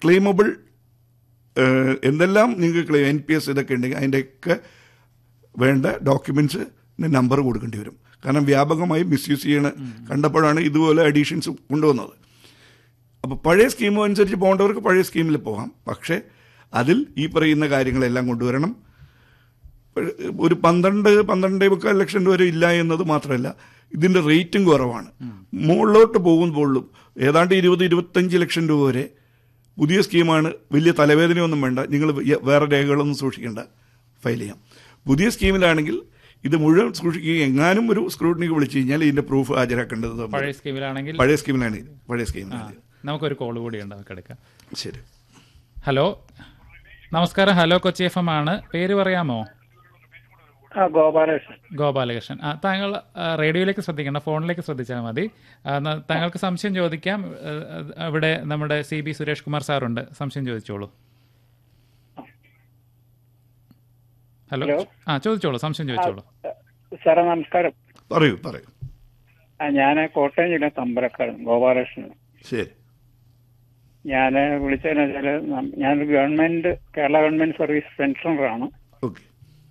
ക്ലെയിമബിൾ എന്തെല്ലാം നിങ്ങൾക്ക് claim N P S ഇതൊക്കെ ഉണ്ടെങ്കിൽ അതിൻ്റെയൊക്കെ വേണ്ട ഡോക്യുമെൻറ്റ്സ് നമ്പർ കൊടുക്കേണ്ടി വരും കാരണം വ്യാപകമായി മിസ്യൂസ് ചെയ്യണ കണ്ടപ്പോഴാണ് ഇതുപോലെ അഡീഷൻസ് കൊണ്ടുവന്നത് അപ്പോൾ പഴയ സ്കീം അനുസരിച്ച് പോകേണ്ടവർക്ക് പഴയ സ്കീമിൽ പോകാം പക്ഷേ അതിൽ ഈ പറയുന്ന കാര്യങ്ങളെല്ലാം കൊണ്ടുവരണം ഒരു പന്ത്രണ്ട് പന്ത്രണ്ടേ മുക്കാൽ ലക്ഷം രൂപ വരെ ഇല്ല എന്നത് മാത്രമല്ല ഇതിന്റെ റേറ്റും കുറവാണ് മുകളിലോട്ട് പോകുമ്പോഴും ഏതാണ്ട് ഇരുപത് ഇരുപത്തഞ്ച് ലക്ഷം രൂപ വരെ പുതിയ സ്കീമാണ് വലിയ തലവേദനയൊന്നും വേണ്ട നിങ്ങൾ വേറെ രേഖകളൊന്നും സൂക്ഷിക്കേണ്ട ഫയൽ ചെയ്യാം പുതിയ സ്കീമിലാണെങ്കിൽ ഇത് മുഴുവൻ സൂക്ഷിക്കുകയും എങ്ങാനും ഒരു സ്ക്രൂട്ടിനിക്ക് വിളിച്ചു കഴിഞ്ഞാൽ ഇതിന്റെ പ്രൂഫ് ഹാജരാക്കേണ്ടത് നമ്മൾ പഴയ സ്കീമിലാണെങ്കിൽ പഴയ സ്കീമിലാണെങ്കിൽ പഴയ സ്കീമിലാണ് നമുക്കൊരു കോൾ കൂടി ഉണ്ട് നമുക്ക് എടുക്കാം ശരി ഹലോ നമസ്കാരം ഹലോ കൊച്ചി എഫ് എം ആണ് പേര് പറയാമോ ആ ഗോപാലകൃഷ്ണൻ ഗോപാലകൃഷ്ണൻ ആ താങ്കൾ ആ, റേഡിയോയിലേക്ക് ശ്രദ്ധിക്കേണ്ട ഫോണിലേക്ക് ശ്രദ്ധിച്ചാൽ മതി ആ, ന- താങ്കൾക്ക് സംശയം ചോദിക്കാം ആ, ആ, ഇവിടെ നമ്മുടെ സി ബി സുരേഷ് കുമാർ സാറുണ്ട് സംശയം ചോദിച്ചോളൂ ഹലോ ഹലോ. ആ ചോദിച്ചോളൂ സംശയം ചോദിച്ചോളൂ സാറേ നമസ്കാരം പറയൂ പറയൂ ആ, ഞാൻ കോട്ടയം ജില്ല തമ്പലക്കാട് ഗോപാലകൃഷ്ണൻ ശരി ഞാൻ വിളിച്ചതെന്ന് വെച്ചാൽ ഞാനൊരു ഗവൺമെന്റ് കേരള ഗവൺമെന്റ് സർവീസ് പെൻഷനറാണ് ഓക്കെ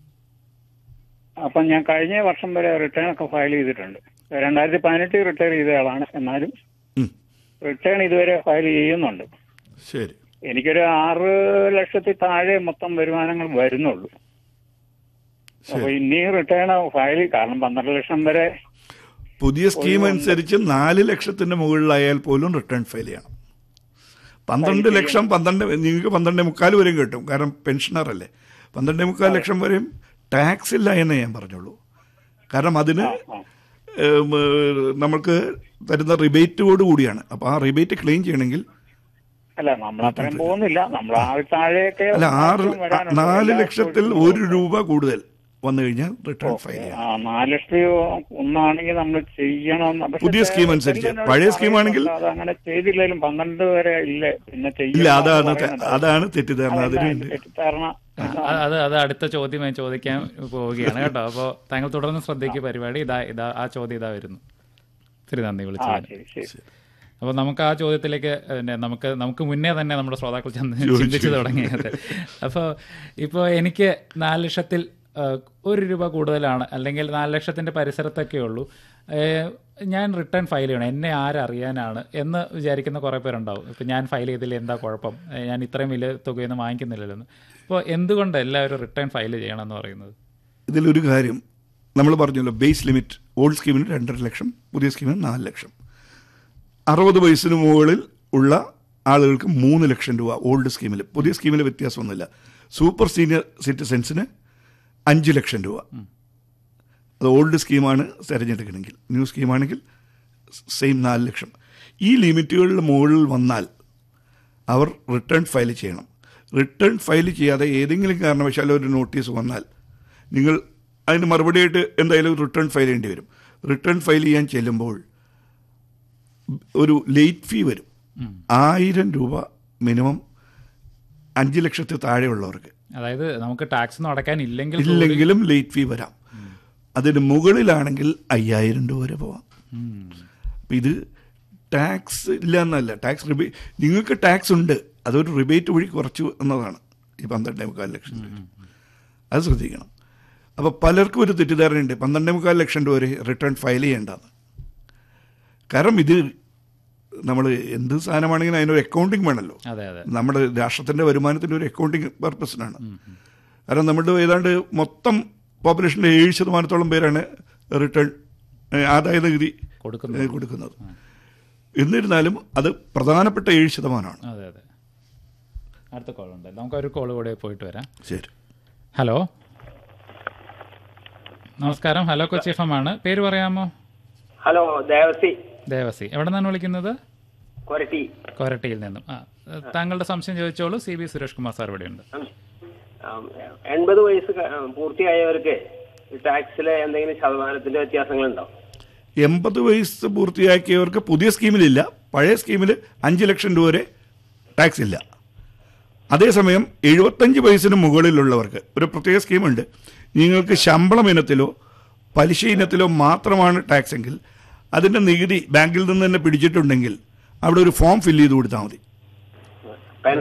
അപ്പം ഞാൻ കഴിഞ്ഞ വർഷം വരെ റിട്ടേൺ ഒക്കെ ഫയൽ ചെയ്തിട്ടുണ്ട് രണ്ടായിരത്തി പതിനെട്ടിൽ റിട്ടയർ ചെയ്ത ആളാണ് എന്നാലും ഉം. റിട്ടേൺ ഇതുവരെ ഫയൽ ചെയ്യുന്നുണ്ട് ശരി എനിക്കൊരു ആറ് ലക്ഷത്തിൽ താഴെ മൊത്തം വരുമാനങ്ങൾ വരുന്നുള്ളൂ അപ്പൊ ഇനിയും റിട്ടേൺ ഫയൽ കാരണം പന്ത്രണ്ട് ലക്ഷം വരെ പുതിയ സ്കീം അനുസരിച്ച് നാല് ലക്ഷത്തിന്റെ മുകളിലായാൽ പോലും റിട്ടേൺ ഫയൽ ചെയ്യണം പന്ത്രണ്ട് ലക്ഷം പന്ത്രണ്ട് നിങ്ങൾക്ക് പന്ത്രണ്ട് മുക്കാൽ വരെയും കിട്ടും കാരണം പെൻഷനർ അല്ലേ പന്ത്രണ്ട് മുക്കാൽ ലക്ഷം വരെയും ടാക്സ് ഇല്ല എന്നേ ഞാൻ പറഞ്ഞുള്ളൂ കാരണം അതിന് ഏം, ഏഹ്, നമുക്ക് തരുന്ന റിബേറ്റോട് കൂടിയാണ് അപ്പോൾ ആ റിബേറ്റ് ക്ലെയിം ചെയ്യണമെങ്കിൽ അല്ല നമ്മൾ അത്രയും പോകുന്നില്ല നമ്മൾ ആ താഴെയൊക്കെ അല്ല ആറ് മാറ്റം വരാനുണ്ട്. നാല് എല്ലാ ലക്ഷത്തിൽ ഒരു രൂപ കൂടുതൽ വന്നു കഴിഞ്ഞാൽ റിട്ടേൺ ഫയൽ ചെയ്യാം ആ നാല് ലക്ഷത്തി ഒന്നാണെങ്കിൽ നമ്മൾ ചെയ്യണം പക്ഷെ പുതിയ സ്കീം അനുസരിച്ച്. എന്നോട് പഴയ സ്കീം ആണെങ്കിൽ- അത് അങ്ങനെ ചെയ്തില്ലെങ്കിലും പന്ത്രണ്ട് വരെ ഇല്ല പിന്നെ ചെയ്യണം ഇല്ല അതാണ് എന്ന് തെ- പറയുന്നുണ്ട്. അതാണ് തെറ്റിദ്ധാരണ അതല്ല, അതിന് അതിന്റെ തെറ്റിദ്ധാരണ അത് അത് അത് അടുത്ത ചോദ്യം ഞാൻ ചോദിക്കാൻ പോവുകയാണ് കേട്ടോ അപ്പോൾ താങ്കൾ തുടർന്ന് ശ്രദ്ധിക്കുക പരിപാടി ഇതാ ഇതാ ആ ചോദ്യം ഇതാ വരുന്നു ശരി നന്ദി ആ വിളിച്ചതിന് ശരി ശരി അപ്പോൾ നമുക്ക് ആ ചോദ്യത്തിലേക്ക് പിന്നെ നമുക്ക് നമുക്ക് മുന്നേ തന്നെ നമ്മുടെ ശ്രോതാക്കൾ ചെന്ന് ചിന്തിച്ചു തുടങ്ങിയത് അപ്പോൾ ഇപ്പോൾ എനിക്ക് നാല് ലക്ഷത്തിൽ ആ, ഒരു രൂപ കൂടുതലാണ് അല്ലെങ്കിൽ നാല് ലക്ഷത്തിൻ്റെ പരിസരത്തൊക്കെ ഉള്ളൂ ഏ, ഞാൻ റിട്ടേൺ ഫയൽ ചെയ്യണം എന്നെ ആരറിയാനാണ് എന്ന് വിചാരിക്കുന്ന കുറേ പേരുണ്ടാവും ഇപ്പം ഞാൻ ഫയൽ ചെയ്തില്ല എന്താ കുഴപ്പം ഏ, ഞാൻ ഇത്രയും വലിയ തുകയൊന്നും വാങ്ങിക്കുന്നില്ലല്ലോ അപ്പോൾ എന്തുകൊണ്ട് എല്ലാവരും റിട്ടേൺ ഫയൽ ചെയ്യണം എന്ന് പറയുന്നത് ഇതിലൊരു കാര്യം നമ്മൾ പറഞ്ഞല്ലോ ബേസ് ലിമിറ്റ് ഓൾഡ് സ്കീമിന് രണ്ടര ലക്ഷം പുതിയ സ്കീമിന് നാല് ലക്ഷം അറുപത് വയസ്സിന് മുകളിൽ ഉള്ള ആളുകൾക്ക് മൂന്ന് ലക്ഷം രൂപ ഓൾഡ് സ്കീമിൽ പുതിയ സ്കീമിൽ വ്യത്യാസമൊന്നുമില്ല സൂപ്പർ സീനിയർ സിറ്റിസൻസിന് അഞ്ച് ലക്ഷം രൂപ അത് ഓൾഡ് സ്കീമാണ് തിരഞ്ഞെടുക്കണമെങ്കിൽ ന്യൂ സ്കീമാണെങ്കിൽ സെയിം നാല് ലക്ഷം ഈ ലിമിറ്റുകളുടെ മുകളിൽ വന്നാൽ അവർ റിട്ടേൺ ഫയൽ ചെയ്യണം റിട്ടേൺ ഫയൽ ചെയ്യാതെ ഏതെങ്കിലും കാരണവശാൽ ഒരു നോട്ടീസ് വന്നാൽ നിങ്ങൾ അതിന് മറുപടിയായിട്ട് എന്തായാലും റിട്ടേൺ ഫയൽ ചെയ്യേണ്ടി വരും റിട്ടേൺ ഫയൽ ചെയ്യാൻ ചെല്ലുമ്പോൾ ഒരു ലേറ്റ് ഫീ വരും ആയിരം രൂപ മിനിമം അഞ്ച് ലക്ഷത്തിൽ താഴെയുള്ളവർക്ക് അതായത് നമുക്ക് ടാക്സ് ഒന്നും അടയ്ക്കാൻ ഇല്ലെങ്കിൽ കൂടി- ഇല്ലെങ്കിലും ലേറ്റ് ഫീ വരാം അതിന് മുകളിലാണെങ്കിൽ അയ്യായിരം രൂപ വരെ പോവാം ഉം. അപ്പം ഇത് ടാക്സ് ഇല്ല എന്നല്ല ടാക്സ് റിബേ നിങ്ങൾക്ക് ടാക്സ് ഉണ്ട് അതൊരു റിബേറ്റ് വഴി കുറച്ചു എന്നതാണ് ഈ പന്ത്രണ്ടേ മുക്കാൽ ലക്ഷം രൂപ അത് ശ്രദ്ധിക്കണം അപ്പോൾ പലർക്കും ഒരു തെറ്റിദ്ധാരണയുണ്ട് പന്ത്രണ്ടേ മുക്കാൽ ലക്ഷം രൂപ വരെ റിട്ടേൺ ഫയൽ ചെയ്യേണ്ടത് കാരണം ഇത് നമ്മൾ എന്ത് സാധനമാണെങ്കിലും അതിനൊരു അക്കൗണ്ടിങ് വേണമല്ലോ അതെ അതെ നമ്മുടെ രാഷ്ട്രത്തിൻ്റെ വരുമാനത്തിൻ്റെ ഒരു അക്കൗണ്ടിങ് പർപ്പസിനാണ് കാരണം നമ്മുടെ ഏതാണ്ട് മൊത്തം പോപ്പുലേഷൻ്റെ ഏഴ് ശതമാനത്തോളം പേരാണ് റിട്ടേൺ ഏഹ്, ആദായ നികുതി കൊടുക്കുന്നത് ഏഹ്, കൊടുക്കുന്നത് എന്നിരുന്നാലും അത് പ്രധാനപ്പെട്ട ഏഴ് ശതമാനമാണ് അതെ അതെ അടുത്ത കോൾ ഉണ്ട് നമുക്കൊരു കോൾ കൂടെ പോയിട്ട് വരാം ശരി ഹലോ നമസ്കാരം ഹലോ കൊച്ചി എഫ് എം ആണ് പേര് പറയാമോ ഹലോ ദേവസി ദേവസി എവിടെ നിന്നാണ് വിളിക്കുന്നത് കൊരട്ടി കൊരട്ടിയിൽ നിന്നും ആ താങ്കളുടെ സംശയം ചോദിച്ചോളൂ C B Suresh Kumar sir ഇവിടെയുണ്ട് ഉം, എൺപത് വയസ്സ് ക- പൂർത്തിയായവർക്ക് ടാക്സിലെ എന്തെങ്കിലും ശതമാനത്തിന്റെ വ്യത്യാസങ്ങളുണ്ടോ എൺപത് വയസ്സ് പൂർത്തിയാക്കിയവർക്ക് പുതിയ സ്കീമിലില്ല പഴയ സ്കീമിൽ അഞ്ച് ലക്ഷം രൂപ വരെ ടാക്സ് ഇല്ല അതേസമയം എഴുപത്തഞ്ച് വയസ്സിന് മുകളിലുള്ളവർക്ക് ഒരു പ്രത്യേക സ്കീമുണ്ട് നിങ്ങൾക്ക് ശമ്പളം ഇനത്തിലോ പലിശ ഇനത്തിലോ മാത്രമാണ് ടാക്സ് എങ്കിൽ അതിൻ്റെ നികുതി ബാങ്കിൽ നിന്ന് തന്നെ പിടിച്ചിട്ടുണ്ടെങ്കിൽ അവിടെ ഒരു ഫോം ഫില്ല് ചെയ്ത് കൊടുത്താൽ മതി